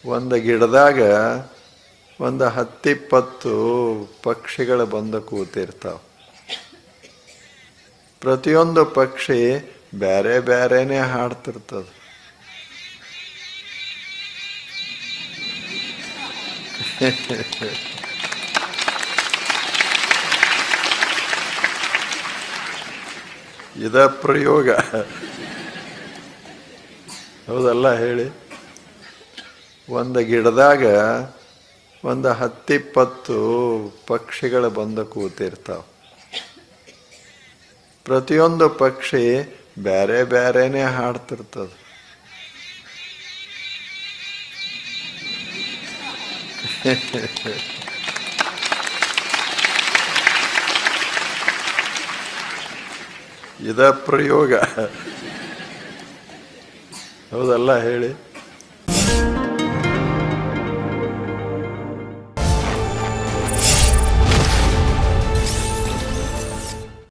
ಒಂದು ಗಿಡದಾಗ ಒಂದು ಹತ್ತಿಪ್ಪತ್ತು ಪಕ್ಷಿಗಳು ಬಂದು ಕೂತಿರ್ತಾವ ಪ್ರತಿಯೊಂದು ಪಕ್ಷಿ ಬೇರೆ ಬೇರೆನೇ ಹಾಡ್ತಿರ್ತದ ಇದ ಪ್ರಯೋಗ ಹೌದಲ್ಲ ಹೇಳಿ ಒಂದು ಗಿಡದಾಗ ಒಂದು ಹತ್ತಿಪ್ಪತ್ತು ಪಕ್ಷಿಗಳು ಬಂದು ಕೂತಿರ್ತಾವ ಪ್ರತಿಯೊಂದು ಪಕ್ಷಿ ಬೇರೆ ಬೇರೆನೇ ಹಾಡ್ತಿರ್ತದ ಇದ ಪ್ರಯೋಗ ಹೌದಲ್ಲ ಹೇಳಿ